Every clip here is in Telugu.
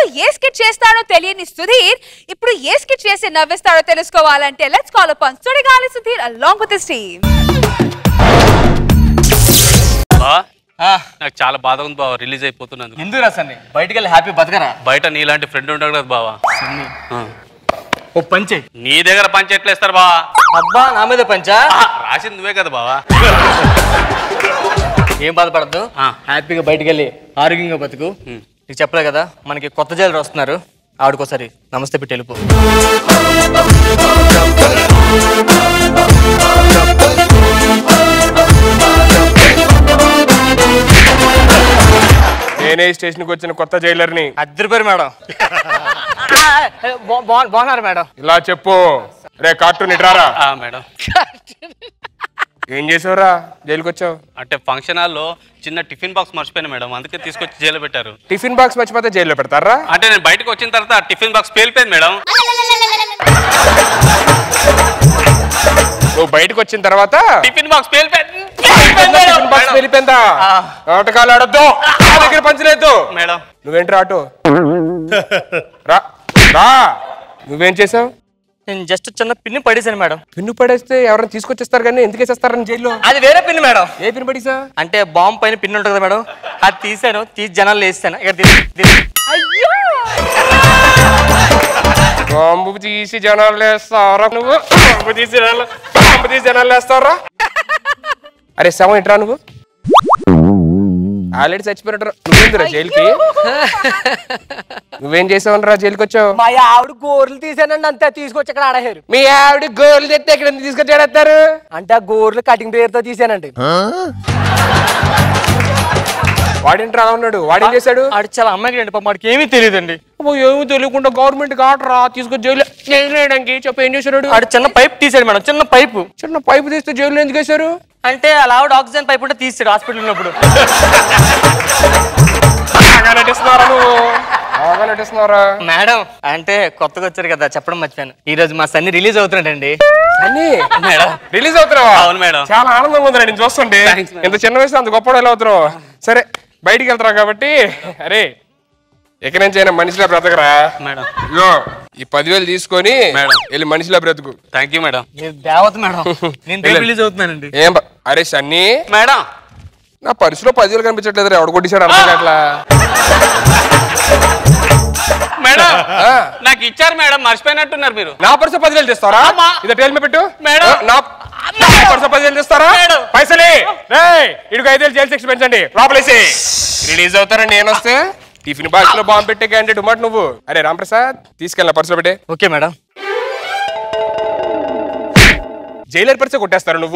ఏ స్కిట్ చేస్తాడో తెలియని సుధీర్ ఇప్పుడు ఏ స్కిట్ చేసి నవ్విస్తాడో తెలుసుకోవాలంటే let's call upon Sudigali Sudheer along with his team బా నాకు చాలా బాధ ఉంది బావ రిలీజ్ అయిపోతున్నందుకు ఎందుకు రాసండి బయటికి వెళ్ళి హ్యాపీ బతకరా బయట నీలాంటి ఫ్రెండ్ ఉంటాడు కదా బావా ఆ. ఓ పంచే నీ దగ్గర పంచి ఎట్లా ఇస్తారు బావా అబ్బా నా మీద పంచా ఆ, రాసింది నువ్వే కదా బావా ఏం బాధపడద్దు ఆ. హ్యాపీగా బయటికి వెళ్ళి ఆరోగ్యంగా బతుకు నీకు చెప్పలే కదా మనకి కొత్త జైలు వస్తున్నారు ఆవిడకోసారి నమస్తే పెట్టి వెళ్ళిపో నేనే స్టేషన్కి వచ్చిన కొత్త జైలర్ని అద్దరి పేరు మేడం బా- బా- బాగున్నారు మేడం ఇలా చెప్పు రే కార్టూన్ ఇట్రారా ఆ, మేడం ఏం చేసావురా జైలుకి వచ్చావు అంటే ఫంక్షన్ హాల్లో చిన్న టిఫిన్ బాక్స్ మర్చిపోయాను మేడం అందుకే తీసుకొచ్చి జైల్లో పెట్టారు టిఫిన్ బాక్స్ మర్చిపోతే జైల్లో పెడతారా అంటే నేను బయటకు వచ్చిన తర్వాత టిఫిన్ బాక్స్ పేలిపోయింది మేడం నువ్వు బయటకు వచ్చిన తర్వాత టిఫిన్ బాక్స్ పేలిపోయింది టిఫిన్ బాక్స్ వెళ్ళిపోయిందా ఆటకాలు ఆడొద్దు నా దగ్గర పంచలేదు మేడం నువ్వేంటి ఆటో రా రా నువ్వేం చేసావు నేను జస్ట్ చిన్న పిన్ని పడేసాను మేడం పిన్ను పడేస్తే ఎవరైనా తీసుకొచ్చేస్తారు కానీ ఎందుకు వేసేస్తారని జైల్లో అది వేరే పిన్ని మేడం ఏ పిన్ను పడేసా అంటే బాంబు పైన పిన్ ఉంటుంది కదా మేడం అది తీసాను తీసి జనాలు వేస్తాను ఇక్కడ తీసి- తీసి- బాంబు తీసి జనాలు వేస్తావరా నువ్వు బాంబు తీసి జనాలు బాంబు తీసి జనాలు వేస్తావరా అరే శవం ఇట్రా నువ్వు ఆల్రెడీ చచ్చిపోయినట్టు నువ్వేందిరా జైలుకి నువ్వేం చేసావనరా జైలుకి వచ్చావు మా ఆవిడ గోర్లు తీసానండి అంతే తీసుకొచ్చి ఇక్కడ ఆడేశారు మీ ఆవిడ గోలు తెస్తే ఇక్కడ ఎందుకు తీసుకొచ్చి ఆడేస్తారు అంటే ఆ గోర్లు కటింగ్ పేరుతో తీసానండి వాడింటి అలా ఉన్నాడు వాడేం చేశాడు ఆడు చాలా అమ్మాయికి రండి పాపం వాడికి ఏమీ తెలియదండి అబ్బో, ఏమీ తెలియకుండా గవర్నమెంట్ కాటరా తీసుకొచ్చి జైలు జైలు వేయడానికి చెప్పు ఏం చేశాడు ఆడు చిన్న పైప్ తీసాడు మేడం చిన్న పైపు చిన్న పైపు తీస్తే జైలు ఎందుకు వేశారు అంటే అలా ఆవిడ ఆక్సిజన్ పైప్ ఉంటే తీసాడు హాస్పిటల్ ఉన్నప్పుడు బాగా నటిస్తున్నారా నువ్వు బాగా నటిస్తున్నారా మేడం అంటే కొత్తగా వచ్చారు కదా చెప్పడం మర్చిపోయాను ఈ రోజు మా సన్ని రిలీజ్ అవుతున్నాడండి అన్నీ మేడం రిలీజ్ అవుతున్నావా అవును మేడం. చాలా ఆనందంగా ఉంది నేను చూస్తుంటే Thanks, మేడం. ఇంత చిన్న వయసు అంత గొప్ప ఎలా అవుతున్నావు సరే బయటికి వెళ్తున్నావు కాబట్టి అరే ఎక్కడి నుంచి అయినా మనిషిలా బ్రతకరా మేడం ఇగో ఈ పదివేలు తీసుకొని మేడం. వెళ్ళి మనిషిలా బ్రతుకు థ్యాంక్ యూ మేడం మీరు దేవత మేడం నేను రేపు రిలీజ్ అవుతున్నానండి ఏం బ- అరే సన్నీ మేడం నా పర్సులో పదివేలు కనిపించట్లేదు ఎవడు కొట్టించాడు అర్థం కావట్లా మేడం ఆ, నాకు ఇచ్చారు మేడం మర్చిపోయినట్టున్నారు మీరు నా పర్సు పదివేలు తెస్తారా అమ్మా. ఇది టేల్ మీద పెట్టు మేడం. ఆ, నా నా పర్సు పదివేలు తెస్తారా మేడం. పైసలే రే ఇడికి ఐదేళ్ళు జైలు శిక్ష పెంచండి లోపలేసి రిలీజ్ అవుతారని నేను వస్తే టిఫిన్ బాక్స్ లో బాంబు పెట్టే క్యాండిడేట్ మాట నువ్వు అరే రాంప్రసాద్ తీసుకెళ్ళిన పర్సులో పెట్టే ఓకే మేడం జైలర్ పర్సే కొట్టేస్తారు నువ్వు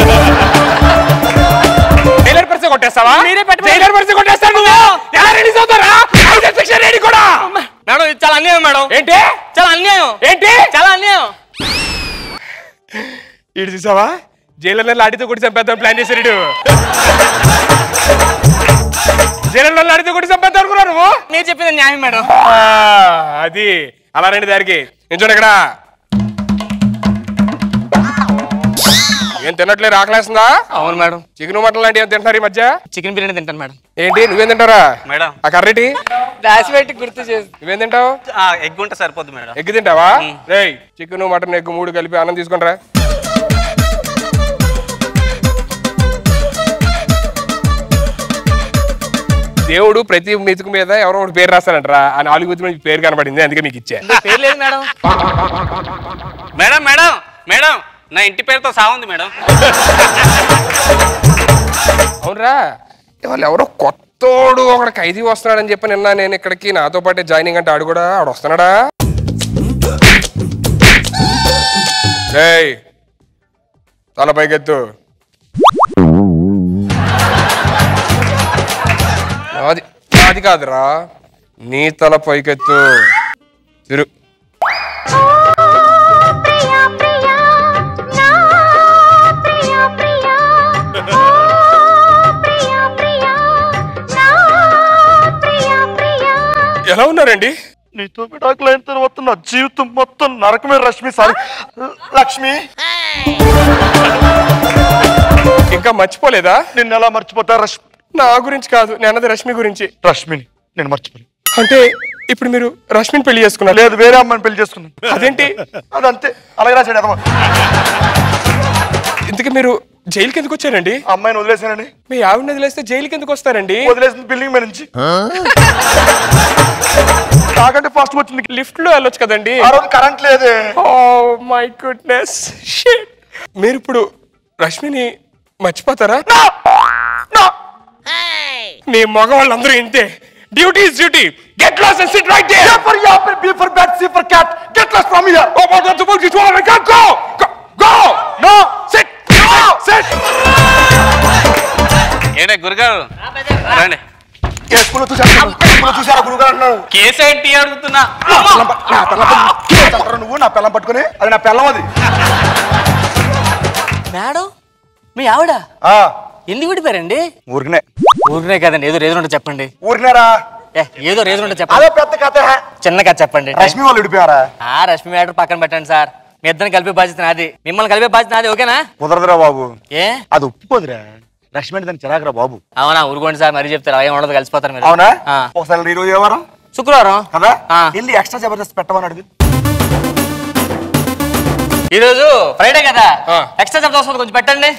జైలర్ పర్సే కొట్టేస్తావా మీరే పెట్టమని- జైలర్ పర్సే కొట్టేస్తారు నువ్వు ఎలా రిలీజ్ అవుతారా ఐదేళ్ళ శిక్ష రెడీ కూడా మేడం ఇది చాలా అన్యాయం మేడం ఏంటి చాలా అన్యాయం ఏంటి చాలా అన్యాయం ఇటు చూసావా జైలర్లో లాడితో కొట్టి చంపేద్దాం ప్లాన్ చేశారు ఇడు జైలర్లో లాడితో కొట్టి చంపేద్దాం అనుకున్నావు నువ్వు మీరు చెప్పింది న్యాయం మేడం ఆ, అది అలా రండి దారికి నేను చూడండి ఇక్కడ ఏం తినట్లేదు ఆకలేస్తుందా అవును మేడం చికెన్ మటన్ లాంటి ఏం తింటున్నారు ఈ మధ్య చికెన్ బిర్యానీ తింటాను మేడం ఏంటి నువ్వేం తింటారా మేడం ఆ కర్రీటి రాసి పెట్టి గుర్తు చేసి నువ్వేం తింటావు ఎగ్ ఉంటే సరిపోద్ది మేడం ఎగ్ తింటావా రేయ్ చికెన్ మటన్ ఎగ్ మూడు కలిపి అన్నం తీసుకుంటారా దేవుడు ప్రతి మెతుకు మీద ఎవరో ఒకటి పేరు రాస్తానంటరా ఆ నాలుగు మెతుకు మీద పేరు కనబడింది అందుకే మీకు ఇచ్చా పేరు లేదు మేడం మేడం మేడం మేడం నా ఇంటి పేరుతో సాగుంది మేడం అవునరా వాళ్ళు ఎవరో కొత్తోడు ఒకడు ఖైదీ వస్తున్నాడని చెప్పి నిన్న నేను ఇక్కడికి నాతో పాటే జాయినింగ్ అంటే ఆడు కూడా ఆడు వస్తున్నాడా రేయ్ తల పైకెత్తు నాది నాది కాదురా నీ తల పైకెత్తు తిరు ప్రియా ప్రియా నా ప్రియా ప్రియా ఓ ప్రియా ప్రియా నా ప్రియా ప్రియా ఎలా ఉన్నారండి నీతో విడాకులైన తర్వాత నా జీవితం మొత్తం నరకమే రష్మి సారీ లక్ష్మి ఇంకా మర్చిపోలేదా నిన్ను ఎలా మర్చిపోతా రష్మి నా గురించి కాదు నేను అన్నది రష్మి గురించి రష్మిని నేను మర్చిపోను అంటే ఇప్పుడు మీరు రష్మిని పెళ్లి చేసుకున్నారు లేదు వేరే అమ్మాయిని పెళ్లి చేసుకున్నాను అదేంటి అదంతే అలాగే రాశాడు అదమ్మా ఇంతకీ మీరు జైలుకి ఎందుకు వచ్చారండి అమ్మాయిని వదిలేసానండి మీ ఆవిడని వదిలేస్తే జైలుకి ఎందుకు వస్తారండి వదిలేసింది బిల్డింగ్ మీద నుంచి నాకంటే ఫస్ట్ వచ్చింది లిఫ్ట్ లో వెళ్ళొచ్చు కదండి ఆ రోజు కరెంట్ లేదే ఓ మై గుడ్నెస్ మీరు ఇప్పుడు రష్మిని మర్చిపోతారా మీ మగవాళ్ళందరూ ఇంతే duty is duty get lost and sit right there for apple, B for bat, C for cat. Get lost from here. Oh, but that's about it. I can't go. Go. Go. No. Sit. No. Sit. ఏంటే గురుగారు రండి ఏ స్కూల్లో చూసారా స్కూల్లో చూసారా గురుగారు అంటున్నాడు కేసు ఏంటి అడుగుతున్నా పిల్లం పట్- నా పిల్లం పట్- కేసు అంటారా నువ్వు నా పిల్లం పట్టుకుని అది నా పిల్లం అది మేడం మీ ఆవిడ ఆ, ఎందుకు విడిపోయారండి ఊరికనే ఊరినే కదండి ఏదో రీజన్ ఉంటే చెప్పండి ఊరికనేరా ఏ ఏదో రీజన్ ఉంటే చెప్పండి అదే పెద్ద కథ చిన్న కథ చెప్పండి రష్మి వాళ్ళు విడిపోయారా ఆ రష్మి మ్యాటర్ పక్కన పెట్టండి సార్ మీ ఇద్దరిని కలిపే బాధ్యత నాది మిమ్మల్ని కలిపే బాధ్యత నాది ఓకేనా కుదరదురా బాబు ఏ అది ఒప్పుకోదురా రష్మి అంటే దాని చిరాకురా బాబు అవునా ఊరుకోండి సార్ మరీ చెప్తారు ఏం ఉండదు కలిసిపోతారు మీరు అవునా ఆ. ఒకసారి ఈ రోజు ఏ వారం శుక్రవారం కదా ఆ. వెళ్ళి ఎక్స్ట్రా జబర్దస్త్ పెట్టమని అడుగు ఈ రోజు ఫ్రైడే కదా ఆ. ఎక్స్ట్రా చెప్తా వస్తుంది కొంచెం పెట్టండి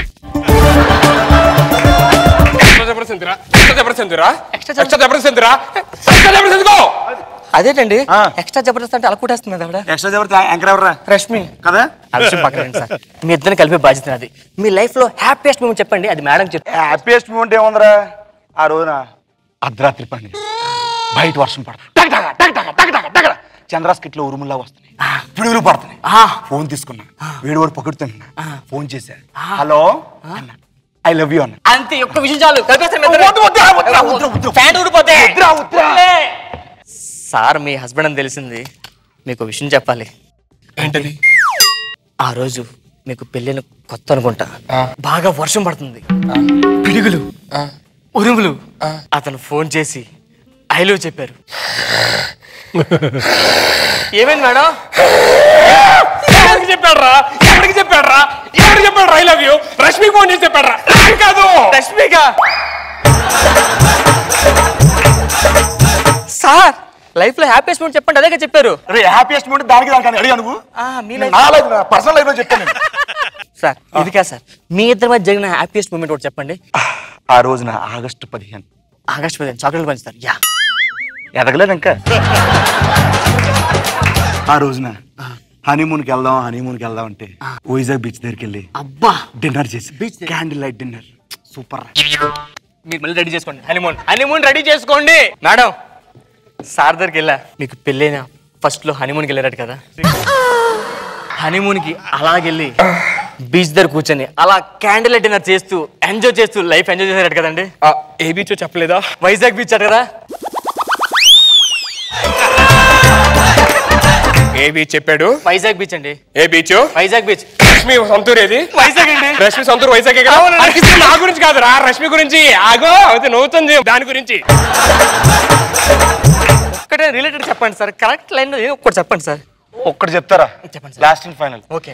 ఎక్స్ట్రా జబర్దస్త్ రా ఎక్స్ట్రా జబర్దస్త్ రా ఎక్స్ట్రా జబర్దస్త్ రా ఎక్స్ట్రా జబర్దస్త్ గో అదేంటండి ఆ. ఎక్స్ట్రా జబర్దస్త్ అంటే అలా కుట్టేస్తుంది ఆవిడ ఎక్స్ట్రా జబర్దస్త్ యాంకర్ ఎవరా రష్మి కదా ఆ విషయం పక్కన పెట్టండి సార్ మీ ఇద్దరిని కలిపే బాధ్యత నాది మీ లైఫ్ లో హ్యాపీయెస్ట్ మూమెంట్ చెప్పండి అది మేడం చెప్పి హ్యాపీయెస్ట్ మూమెంట్ ఏముందిరా ఆ రోజున అర్ధరాత్రి పని బయట వర్షం పడుతుంది టక్ టక, టక్ టక, టక్ టక, టక్ టక. చంద్రాస్ కిట్లో ఉరుముల్లా వస్తున్నాయి పిడుగులు పడుతున్నాయి ఆ. ఫోన్ తీసుకున్నా వేడి వాడు పొగుడుతున్నా ఫోన్ చేశా హలో అన్న ఐ లవ్ యూ అన్న అంతే ఒక్క విషయం చాలు కలిపేస్తారు మీ ఇద్దరిని. వద్దు, వద్దు, వద్దు, వద్దు, వద్దు. ఫ్యాన్ ఊడిపోతే వద్దురా, వద్దురా. సార్ మీ హస్బెండ్ అని తెలిసింది మీకు ఒక విషయం చెప్పాలి ఏంటది ఆ రోజు మీకు పెళ్ళిన కొత్త అనుకుంటా బాగా వర్షం పడుతుంది పిడుగులు ఉరుములు అతను ఫోన్ చేసి ఐ లవ్ చెప్పారు ఏమైంది మేడం ఎవరికి చెప్పాడ్రా ఎవరికి చెప్పాడ్రా ఎవరికి చెప్పాడు ఐ లవ్ యూ రష్మికి ఫోన్ చేసి చెప్పాడ్రా నాకు కాదు రష్మిక సార్ లైఫ్ లో హ్యాపీయెస్ట్ మూమెంట్ చెప్పండి అదే కదా చెప్పారు రే హ్యాపీయెస్ట్ మూమెంట్ దానికి దానికి అడిగా నువ్వు ఆ, మీ life- నా లైఫ్ పర్సనల్ లైఫ్ లో చెప్తాను నేను. సార్ ఇది కాదు సార్ మీ ఇద్దరి మధ్య జరిగిన హ్యాపీయెస్ట్ మూమెంట్ ఒకటి చెప్పండి ఆ రోజున ఆగస్టు పదిహేను ఆగస్ట్ పదిహేను చాక్లెట్ పంచుతారు యా ఎదగలేదు ఇంకా ఆ రోజున హనీమూన్కి వెళ్దాం హనీమూన్కి వెళ్దాం అంటే వైజాగ్ బీచ్ దగ్గరికి వెళ్ళి అబ్బా డిన్నర్ చేసి beach candle light dinner super మీరు మళ్ళీ రెడీ చేసుకోండి హనీమూన్ హనీమూన్ రెడీ చేసుకోండి మేడం సార్ దగ్గరికి వెళ్ళా మీకు పెళ్ళైన ఫస్ట్ లో హనీమూన్కి వెళ్ళారట కదా హనీమూన్ కి అలాగెళ్ళి బీచ్ దగ్గర కూర్చొని అలా క్యాండిల్ లైట్ డిన్నర్ చేస్తూ ఎంజాయ్ చేస్తూ లైఫ్ ఎంజాయ్ చేశారట కదండి ఆ, ఏ బీచ్ చెప్పలేదా వైజాగ్ బీచ్ అట కదా ఏ బీచ్ చెప్పాడు వైజాగ్ బీచ్ అండి ఏ బీచ్ వైజాగ్ బీచ్ రష్మి సొంతూరు ఏది వైజాగ్ అండి రష్మి సొంతూరు వైజాగ్ నా గురించి కాదురా రష్మి గురించి ఆగో అయితే నవ్వుతుంది దాని గురించి ఒక్కటే రిలేటెడ్ చెప్పండి సార్ కరెక్ట్ లైన్ ఒక్కటి చెప్పండి సార్ ఒక్కటి చెప్తారా చెప్పండి sir. Last and final okay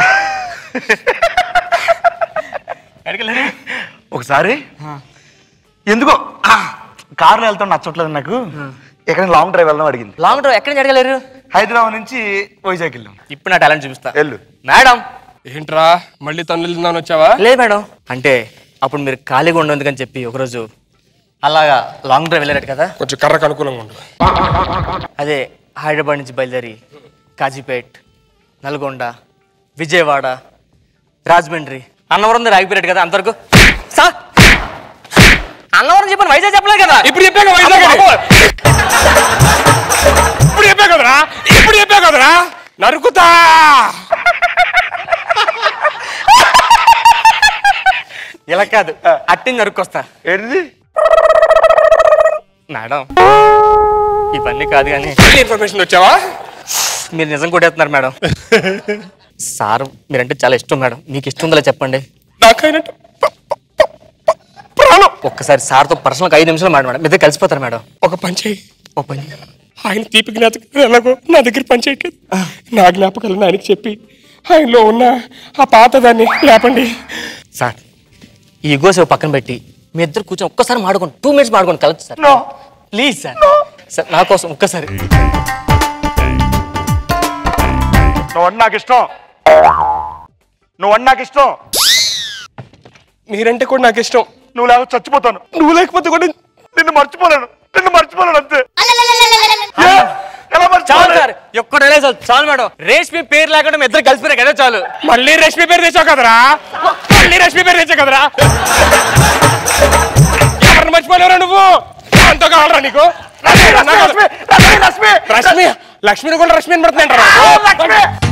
ఒకసారి ఎందుకో కార్లో వెళ్తాం నచ్చట్లేదు నాకు ఎక్కడ లాంగ్ డ్రైవ్ వెళ్దాం అడిగింది లాంగ్ డ్రైవ్ ఎక్కడి నుంచి అడగలేరు హైదరాబాద్ నుంచి వైజాగ్ వెళ్ళాం ఇప్పుడు నా టాలెంట్ చూపిస్తా వెళ్ళు మేడం ఏంట్రా మళ్ళీ తన్నులు తిందామని వచ్చావా లేదు మేడం అంటే అప్పుడు మీరు ఖాళీగా ఉండేందుకని చెప్పి ఒకరోజు అలాగా లాంగ్ డ్రైవ్ వెళ్ళారట కదా కొంచెం కర్రకు అనుకూలంగా ఉండు అదే హైదరాబాద్ నుంచి బయలుదేరి కాజీపేట్ నల్గొండ విజయవాడ రాజమండ్రి అన్నవరం దగ్గర ఆగిపోయాడు కదా అంతవరకు సార్ అన్నవరం చెప్పాను వైజాగ్ చెప్పలేదు కదా ఇప్పుడు చెప్పాక వైజాగ్ అని. అబ్బో, ఇప్పుడు చెప్పా కదరా ఇప్పుడు చెప్పా కదరా నరుకుతా ఇలా కాదు అట్టింది నరుక్కొస్తా ఏంటిది మేడం ఇవన్నీ కాదు కానీ మళ్ళీ ఇన్ఫర్మేషన్ వచ్చావా మీరు నిజం కొట్టేస్తున్నారు మేడం సార్ మీరంటే చాలా ఇష్టం మేడం మీకు ఇష్టం ఉందో చెప్పండి నాకైనట్టు ప- ప- ప- ప- ప్రాణం ఒక్కసారి సార్తో పర్సనల్ ఐదు నిమిషాలు మాట మేడం మీ దగ్గర కలిసిపోతారు మేడం ఒక పని చేయి ఓ పని ఆయన తీపి జ్ఞాపకం ఎలాగో నా దగ్గర పని చేయట్లేదు నా జ్ఞాపకాలను ఆయనకి చెప్పి ఆయనలో ఉన్న ఆ పాత దాన్ని లేపండి సార్ ఈ ఈగోస్ పక్కన పెట్టి మీ ఇద్దరు కూర్చొని ఒక్కసారి మాడుకోండి టూ మినిట్స్ మాడుకోండి కలవచ్చు sir no please sir sir నా కోసం ఒక్కసారి నువ్వు అంటే నాకు ఇష్టం నువ్వు అంటే నాకు ఇష్టం మీరంటే కూడా నాకు ఇష్టం నువ్వు లేకపోతే చచ్చిపోతాను నువ్వు లేకపోతే కూడా నిన్ను మర్చిపోలేను నిన్ను మర్చిపోలేను అంతే ఏ? ఎలా చాలు మర్చిపోలేను సార్ ఒక్కడే చాలు చాలు మేడం రేష్మి పేరు లేకుండా మీ ఇద్దరు కలిసిపోయినా కదా చాలు మళ్ళీ రష్మి పేరు తెచ్చావు కదరా మళ్ళీ రష్మి పేరు తెచ్చావు కదరా ఎవరిని మర్చిపోలేవురా నువ్వు ఎంతో కావాలరా నీకు లక్ష్మి, లక్ష్మి, లక్ష్మి, లక్ష్మి. రష్మి లక్ష్మిని కూడా రష్మి అని పడుతుందంటారా లక్ష్మి